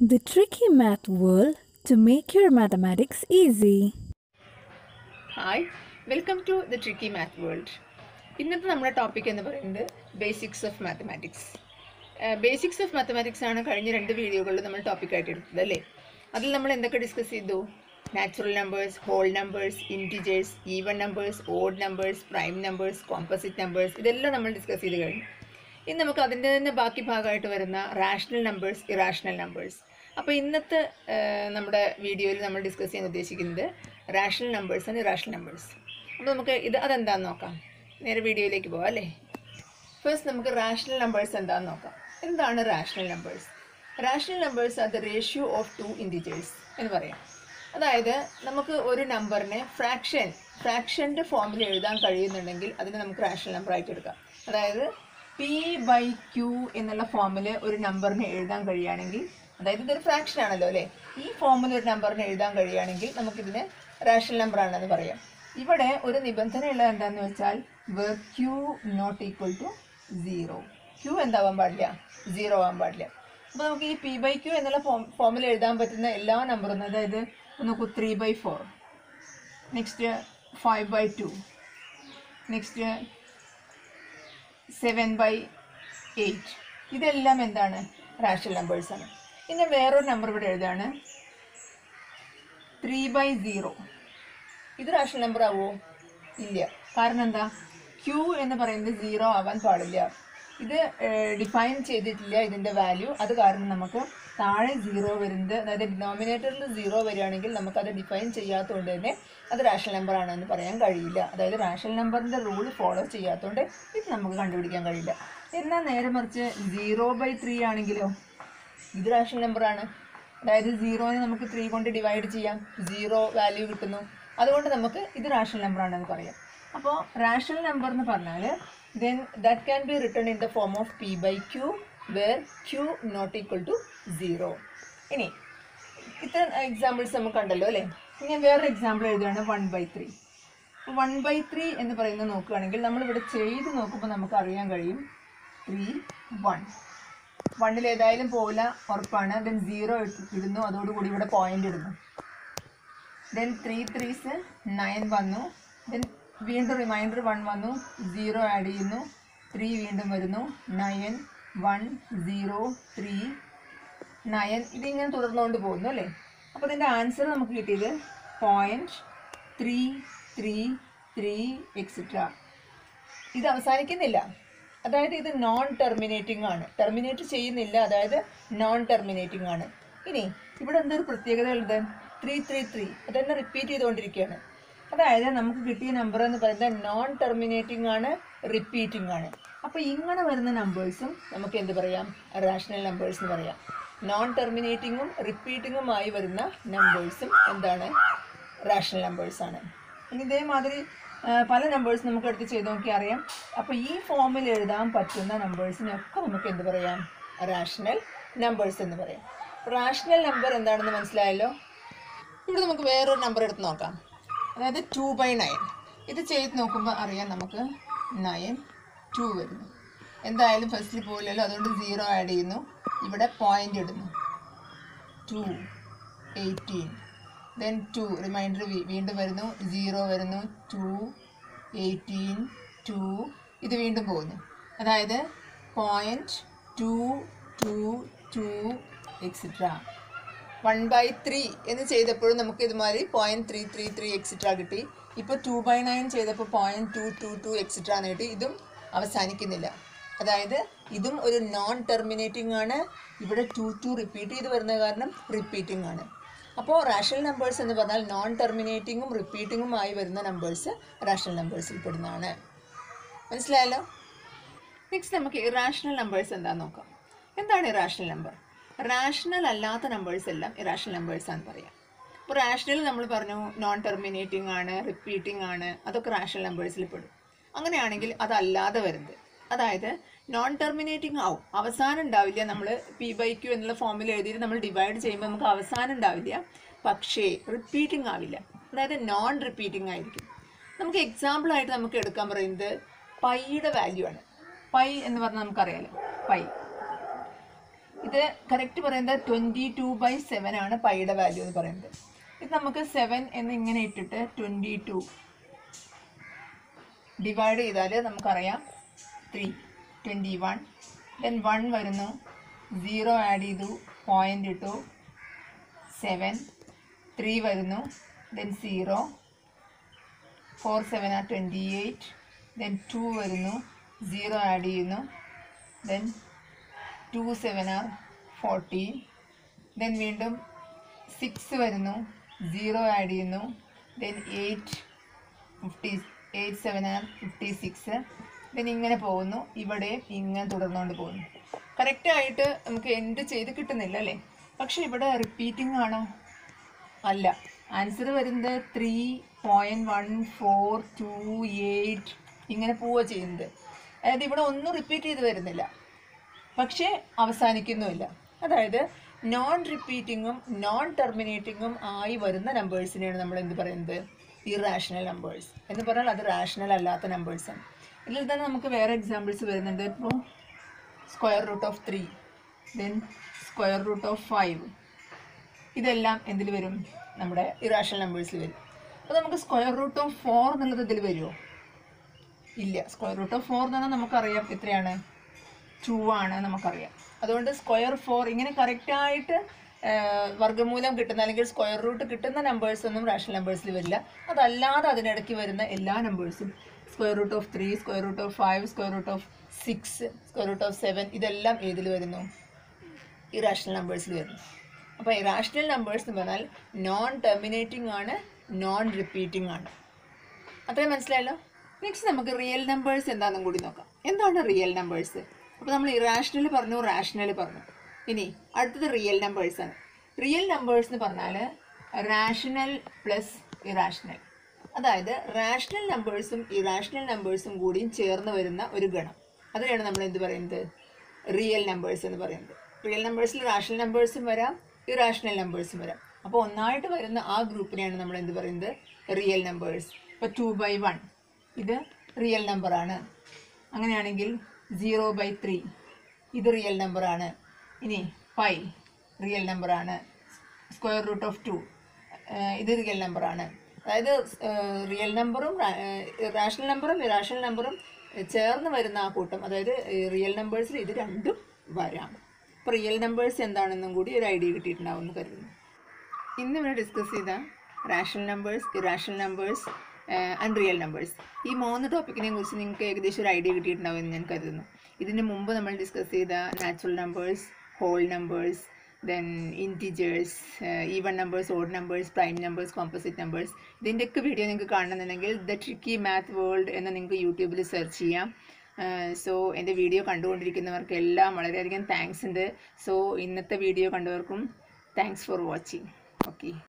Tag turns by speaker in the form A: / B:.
A: The tricky math world to make your mathematics easy.
B: Hi welcome to the tricky math world ഇന്നത്തെ നമ്മുടെ topic എന്ന് പറയുന്നത് basics of mathematics basics of mathematics ആണ് കഴിഞ്ഞ രണ്ട് വീഡിയോകളിൽ നമ്മൾ ടോപ്പിക്കായിട്ട് എടുത്തത് അല്ലേ അതിൽ നമ്മൾ എന്തൊക്കെ ഡിസ്കസ് ചെയ്തു natural numbers whole numbers integers even numbers odd numbers prime numbers composite numbers ഇതെല്ലാം നമ്മൾ ഡിസ്കസ് ചെയ്ത് കഴിഞ്ഞു ഇനി നമുക്ക് അതിൻ്റെ തന്നെ ബാക്കി ഭാഗമായിട്ട് വരുന്ന റാഷണൽ നമ്പേഴ്സ് ഇറാഷണൽ നമ്പേഴ്സ് അപ്പോൾ ഇന്നത്തെ ആ, നമ്മുടെ വീഡിയോയിൽ നമ്മൾ ഡിസ്കസ് ചെയ്യാൻ ഉദ്ദേശിക്കുന്നത് rational numbers and irrational numbers അപ്പോൾ നമുക്ക് ഇത് അതെന്താണെന്ന് നോക്കാം നേരെ വീഡിയോയിലേക്ക് പോകാം അല്ലേ ഫസ്റ്റ് നമുക്ക് റാഷണൽ നമ്പേഴ്സ് എന്താണെന്ന് നോക്കാം എന്താണ് rational numbers rational numbers are the ratio of two integers എന്ന് പറയാം അതായത് നമുക്ക് ഒരു നമ്പറിനെ ഫ്രാക്ഷൻ ഫ്രാക്ഷൻ്റെ ഫോമിൽ എഴുതാൻ കഴിയുന്നുണ്ടെങ്കിൽ അതിനെ നമുക്ക് റാഷണൽ നമ്പർ ആയിട്ട് എടുക്കാം അതായത് പി ബൈ ക്യൂ എന്നുള്ള ഫോമിൽ ഒരു നമ്പറിനെ എഴുതാൻ കഴിയുകയാണെങ്കിൽ അതായത് ഇതൊരു ഫ്രാക്ഷൻ ആണല്ലോ അല്ലേ ഈ ഫോമിൽ ഒരു നമ്പറിനെ എഴുതാൻ കഴിയുകയാണെങ്കിൽ നമുക്കിതിനെ റാഷണൽ നമ്പർ ആണെന്ന് പറയാം ഇവിടെ ഒരു നിബന്ധന ഉള്ളത് എന്താണെന്ന് വെച്ചാൽ where Q not equal to zero Q എന്താവാൻ പാടില്ല സീറോ ആവാൻ പാടില്ല അപ്പോൾ നമുക്ക് ഈ പി ബൈ ക്യൂ എന്നുള്ള ഫോം ഫോമിൽ എഴുതാൻ പറ്റുന്ന എല്ലാ നമ്പറും അതായത് നോക്കൂ three by four next five by two next seven by eight ഇതെല്ലാം എന്താണ് റാഷണൽ നമ്പേഴ്സാണ് പിന്നെ വേറൊരു നമ്പർ ഇവിടെ എഴുതാണ് ത്രീ ബൈ സീറോ ഇത് റാഷണൽ നമ്പർ ആവുമോ ഇല്ല കാരണം എന്താ ക്യൂ എന്ന് പറയുന്നത് സീറോ ആവാൻ പാടില്ല ഇത് ഡിഫൈൻ ചെയ്തിട്ടില്ല ഇതിൻ്റെ വാല്യൂ അത് കാരണം നമുക്ക് താഴെ സീറോ വരുന്നത് അതായത് ഡിനോമിനേറ്ററിൽ സീറോ വരികയാണെങ്കിൽ നമുക്കത് ഡിഫൈൻ ചെയ്യാത്തതുകൊണ്ട് തന്നെ അത് റാഷണൽ നമ്പർ ആണെന്ന് പറയാൻ കഴിയില്ല അതായത് റാഷണൽ നമ്പറിൻ്റെ റൂൾ ഫോളോ ചെയ്യാത്തതുകൊണ്ട് ഇത് നമുക്ക് കണ്ടുപിടിക്കാൻ കഴിയില്ല എന്നാൽ നേരെ മറിച്ച് സീറോ ബൈ ത്രീ ആണെങ്കിലോ ഇത് റാഷണൽ നമ്പറാണ് അതായത് സീറോനെ നമുക്ക് ത്രീ കൊണ്ട് ഡിവൈഡ് ചെയ്യാം സീറോ വാല്യൂ കിട്ടുന്നു അതുകൊണ്ട് നമുക്ക് ഇത് റാഷണൽ നമ്പർ ആണെന്ന് പറയാം അപ്പോൾ റാഷണൽ നമ്പർ എന്ന് പറഞ്ഞാൽ then that can be written in the form of P by Q where Q not equal to zero ഇനി ഇത്ര എക്സാമ്പിൾസ് നമുക്ക് കണ്ടല്ലോ അല്ലേ ഇനി വേറൊരു എക്സാമ്പിൾ എഴുതുകയാണ് one by three one by three എന്ന് പറയുന്നത് നോക്കുകയാണെങ്കിൽ നമ്മളിവിടെ ചെയ്ത് നോക്കുമ്പോൾ നമുക്ക് അറിയാൻ കഴിയും ത്രീ വൺ വണ്ണിൽ ഏതായാലും പോകില്ല ഉറപ്പാണ് ദെൻ സീറോ ഇടുന്നു അതോടുകൂടി ഇവിടെ പോയിന്റ് ഇടുന്നു ദെൻ ത്രീ ത്രീസ് നയൻ വന്നു ദെൻ വീണ്ടും റിമൈൻഡർ വൺ വന്നു സീറോ ആഡ് ചെയ്യുന്നു ത്രീ വീണ്ടും വരുന്നു nine one zero three nine ഇതിങ്ങനെ തുടർന്നുകൊണ്ട് പോകുന്നു അല്ലേ അപ്പോൾ ഇതിൻ്റെ ആൻസർ നമുക്ക് കിട്ടിയത് point three three three etcetera ഇത് അവസാനിക്കുന്നില്ല അതായത് ഇത് നോൺ ടെർമിനേറ്റിംഗ് ആണ് ടെർമിനേറ്റ് ചെയ്യുന്നില്ല അതായത് നോൺ ടെർമിനേറ്റിംഗ് ആണ് ഇനി ഇവിടെ എന്തൊരു പ്രത്യേകത ഉള്ളത് ത്രീ ത്രീ ത്രീ അതന്നെ റിപ്പീറ്റ് ചെയ്തുകൊണ്ടിരിക്കുകയാണ് അതായത് നമുക്ക് കിട്ടിയ നമ്പർ എന്ന് പറയുന്നത് നോൺ ടെർമിനേറ്റിംഗ് ആണ് റിപ്പീറ്റിംഗ് ആണ് അപ്പോൾ ഇങ്ങനെ വരുന്ന നമ്പേഴ്സും നമുക്ക് എന്ത് പറയാം റാഷണൽ നമ്പേഴ്സ് എന്ന് പറയാം നോൺ ടെർമിനേറ്റിങ്ങും റിപ്പീറ്റിങ്ങുമായി വരുന്ന നമ്പേഴ്സും എന്താണ് റാഷണൽ നമ്പേഴ്സാണ് ഇനി ഇതേമാതിരി ആ, പല നമ്പേഴ്സ് നമുക്ക് എടുത്ത് ചെയ്ത് നോക്കി അറിയാം അപ്പോൾ ഈ ഫോമിൽ എഴുതാൻ പറ്റുന്ന നമ്പേഴ്സിനൊക്കെ നമുക്ക് എന്ത് പറയാം റാഷണൽ നമ്പേഴ്സ് എന്ന് പറയാം റാഷണൽ നമ്പർ എന്താണെന്ന് മനസ്സിലായല്ലോ ഇവിടെ നമുക്ക് വേറൊരു നമ്പർ എടുത്ത് നോക്കാം അതായത് ടു ബൈ നയൻ ഇത് ചെയ്ത് നോക്കുമ്പോൾ അറിയാം നമുക്ക് നയൻ ടു വരുന്നു എന്തായാലും ഫസ്റ്റിൽ പോയില്ലല്ലോ അതുകൊണ്ട് സീറോ ആഡ് ചെയ്യുന്നു ഇവിടെ പോയിന്റ് ഇടുന്നു two eighteen then two remainder വീണ്ടും വരുന്നു സീറോ വരുന്നു ടു എയ്റ്റീൻ ടു ഇത് വീണ്ടും പോകുന്നു അതായത് point two two two etcetera one by three എന്ന് ചെയ്തപ്പോഴും നമുക്ക് ഇതുമാതിരി point three three three etcetera കിട്ടി ഇപ്പോൾ ടു ബൈ നയൻ ചെയ്തപ്പോൾ point two two two etcetera എന്ന് കിട്ടി ഇതും അവസാനിക്കുന്നില്ല അതായത് ഇതും ഒരു നോൺ ടെർമിനേറ്റിംഗ് ആണ് ഇവിടെ ടു ടു റിപ്പീറ്റ് ചെയ്ത് വരുന്നത് കാരണം റിപ്പീറ്റിംഗ് ആണ് അപ്പോൾ റാഷണൽ നമ്പേഴ്സ് എന്ന് പറഞ്ഞാൽ നോൺ ടെർമിനേറ്റിങ്ങും റിപ്പീറ്റിങ്ങും ആയി വരുന്ന നമ്പേഴ്സ് റാഷണൽ നമ്പേഴ്സിൽ പെടുന്നതാണ് മനസ്സിലായല്ലോ നെക്സ്റ്റ് നമുക്ക് ഇറാഷണൽ നമ്പേഴ്സ് എന്താണെന്ന് നോക്കാം എന്താണ് ഇറാഷണൽ നമ്പർ റാഷണൽ അല്ലാത്ത നമ്പേഴ്സ് എല്ലാം ഇറാഷണൽ നമ്പേഴ്സ് ആണെന്ന് പറയാം അപ്പോൾ റാഷണൽ നമ്മൾ പറഞ്ഞു നോൺ ടെർമിനേറ്റിംഗ് ആണ് റിപ്പീറ്റിംഗ് ആണ് അതൊക്കെ റാഷണൽ നമ്പേഴ്സിൽ പെടും അങ്ങനെയാണെങ്കിൽ അതല്ലാതെ വരുന്നത് അതായത് നോൺ ടെർമിനേറ്റിംഗ് ആവും അവസാനം ഉണ്ടാവില്ല നമ്മൾ പി ബൈ ക്യു എന്നുള്ള ഫോമിൽ എഴുതിയിട്ട് നമ്മൾ ഡിവൈഡ് ചെയ്യുമ്പോൾ നമുക്ക് അവസാനം ഉണ്ടാവില്ല പക്ഷേ റിപ്പീറ്റിംഗ് ആവില്ല അതായത് നോൺ റിപ്പീറ്റിംഗ് ആയിരിക്കും നമുക്ക് എക്സാമ്പിൾ ആയിട്ട് നമുക്ക് എടുക്കാൻ പറയുന്നത് പൈയുടെ വാല്യൂ ആണ് പൈ എന്ന് പറഞ്ഞാൽ നമുക്കറിയാലോ പൈ ഇത് കറക്റ്റ് പറയുന്നത് ട്വൻറ്റി ടു ബൈ സെവൻ ആണ് പൈയുടെ വാല്യൂ എന്ന് പറയുന്നത് ഇത് നമുക്ക് സെവൻ എന്ന് ഇങ്ങനെ ഇട്ടിട്ട് ട്വൻറ്റി ടു ഡിവൈഡ് ചെയ്താൽ നമുക്കറിയാം three twenty one then one വരുന്നു സീറോ ആഡ് ചെയ്തു പോയിൻ്റ് ഇട്ടു സെവൻ ത്രീ വരുന്നു ദെൻ സീറോ ഫോർ സെവൻ ആ ട്വൻറ്റി എയ്റ്റ് ദെൻ ടു വരുന്നു സീറോ ആഡ് ചെയ്യുന്നു then two seven are fourteen then വീണ്ടും സിക്സ് വരുന്നു സീറോ ആഡ് ചെയ്യുന്നു then eight fifty eight seven are fifty six then ഇങ്ങനെ പോകുന്നു ഇവിടെ ഇങ്ങനെ തുടർന്നുകൊണ്ട് പോകുന്നു കറക്റ്റായിട്ട് നമുക്ക് എന്ത് ചെയ്ത് കിട്ടുന്നില്ല അല്ലേ പക്ഷെ ഇവിടെ റിപ്പീറ്റിംഗ് ആണോ അല്ല ആൻസർ വരുന്നത് three point one four two eight ഇങ്ങനെ പോവുക ചെയ്യുന്നത് അതായത് ഇവിടെ ഒന്നും റിപ്പീറ്റ് ചെയ്ത് വരുന്നില്ല പക്ഷേ അവസാനിക്കുന്നുമില്ല അതായത് നോൺ റിപ്പീറ്റിങ്ങും നോൺ ടെർമിനേറ്റിങ്ങും ആയി വരുന്ന നമ്പേഴ്സിനെയാണ് നമ്മൾ എന്ത് പറയുന്നത് ഇറാഷണൽ നമ്പേഴ്സ് എന്ന് പറഞ്ഞാൽ അത് റാഷണൽ അല്ലാത്ത നമ്പേഴ്സാണ് ഇതിൽ തന്നെ നമുക്ക് വേറെ എക്സാമ്പിൾസ് വരുന്നുണ്ട് ഇപ്പോൾ square root of three then square root of five ഇതെല്ലാം എന്തിൽ വരും നമ്മുടെ ഇറാഷണൽ നമ്പേഴ്സിൽ വരും അപ്പോൾ നമുക്ക് സ്ക്വയർ റൂട്ട് ഓഫ് ഫോർ എന്നുള്ളത് ഇതിൽ വരുമോ ഇല്ല സ്ക്വയർ റൂട്ട് ഓഫ് ഫോർ എന്ന് പറഞ്ഞാൽ നമുക്കറിയാം എത്രയാണ് ടു ആണ് നമുക്കറിയാം അതുകൊണ്ട് സ്ക്വയർ ഫോർ ഇങ്ങനെ കറക്റ്റായിട്ട് വർഗ്ഗമൂലം കിട്ടുന്ന അല്ലെങ്കിൽ സ്ക്വയർ റൂട്ട് കിട്ടുന്ന നമ്പേഴ്സ് ഒന്നും റാഷണൽ നമ്പേഴ്സിൽ വരില്ല അതല്ലാതെ അതിനിടയ്ക്ക് വരുന്ന എല്ലാ നമ്പേഴ്സും square root of three square root of five square root of six square root of seven ഇതെല്ലാം ഏതിൽ വരുന്നു ഇറാഷണൽ നമ്പേഴ്സിൽ വരുന്നു അപ്പോൾ ഇറാഷണൽ നമ്പേഴ്സ് എന്ന് പറഞ്ഞാൽ നോൺ ടെർമിനേറ്റിംഗ് ആണ് നോൺ റിപ്പീറ്റിംഗ് ആണ് അത്രയും മനസ്സിലായല്ലോ നെക്സ്റ്റ് നമുക്ക് റിയൽ നമ്പേഴ്സ് എന്താണെന്നും കൂടി നോക്കാം എന്താണ് റിയൽ നമ്പേഴ്സ് അപ്പോൾ നമ്മൾ ഇറാഷണൽ പറഞ്ഞു റാഷണൽ പറഞ്ഞു ഇനി അടുത്തത് റിയൽ നമ്പേഴ്സ് ആണ് റിയൽ നമ്പേഴ്സ് എന്ന് പറഞ്ഞാൽ റാഷണൽ പ്ലസ് ഇറാഷണൽ അതായത് റാഷണൽ നമ്പേഴ്സും ഇറാഷണൽ നമ്പേഴ്സും കൂടിയും ചേർന്ന് വരുന്ന ഒരു ഗണം അതിനെയാണ് നമ്മൾ എന്ത് പറയുന്നത് റിയൽ നമ്പേഴ്സ് എന്ന് പറയുന്നത് റിയൽ നമ്പേഴ്സിൽ റാഷണൽ നമ്പേഴ്സും വരാം ഇറാഷണൽ നമ്പേഴ്സും വരാം അപ്പോൾ ഒന്നായിട്ട് വരുന്ന ആ ഗ്രൂപ്പിനെയാണ് നമ്മൾ എന്ത് പറയുന്നത് റിയൽ നമ്പേഴ്സ് ഇപ്പോൾ ടു ബൈ വൺ ഇത് റിയൽ നമ്പറാണ് അങ്ങനെയാണെങ്കിൽ സീറോ ബൈ ത്രീ ഇത് റിയൽ നമ്പറാണ് ഇനി ഫൈവ് റിയൽ നമ്പറാണ് സ്ക്വയർ റൂട്ട് ഓഫ് ടു ഇത് റിയൽ നമ്പറാണ് അതായത് റിയൽ നമ്പറും റാഷണൽ നമ്പറും ഇറാഷണൽ നമ്പറും ചേർന്ന് വരുന്ന ആ കൂട്ടം അതായത് റിയൽ നമ്പേഴ്സിൽ ഇത് രണ്ടും വരാം അപ്പോൾ റിയൽ നമ്പേഴ്സ് എന്താണെന്നും കൂടി ഒരു ഐഡിയ കിട്ടിയിട്ടുണ്ടാവും എന്ന് കരുതുന്നു ഇന്ന് ഇവിടെ ഡിസ്കസ് ചെയ്ത rational numbers irrational numbers and real numbers ഈ മൂന്ന് ടോപ്പിക്കിനെ കുറിച്ച് നിങ്ങൾക്ക് ഏകദേശം ഒരു ഐഡിയ കിട്ടിയിട്ടുണ്ടാവും എന്ന് ഞാൻ കരുതുന്നു ഇതിന് മുമ്പ് നമ്മൾ ഡിസ്കസ് ചെയ്ത natural numbers whole numbers then integers even numbers odd numbers prime numbers composite numbers ഇതിൻ്റെയൊക്കെ വീഡിയോ നിങ്ങൾക്ക് കാണണമെന്നുണ്ടെങ്കിൽ ദ ട്രിക്കി മാത്ത് വേൾഡ് എന്ന് നിങ്ങൾക്ക് യൂട്യൂബിൽ സെർച്ച് ചെയ്യാം സോ എൻ്റെ വീഡിയോ കണ്ടുകൊണ്ടിരിക്കുന്നവർക്ക് എല്ലാം വളരെയധികം താങ്ക്സ് ഉണ്ട് സോ ഇന്നത്തെ വീഡിയോ കണ്ടവർക്കും താങ്ക്സ് ഫോർ വാച്ചിങ് ഓക്കെ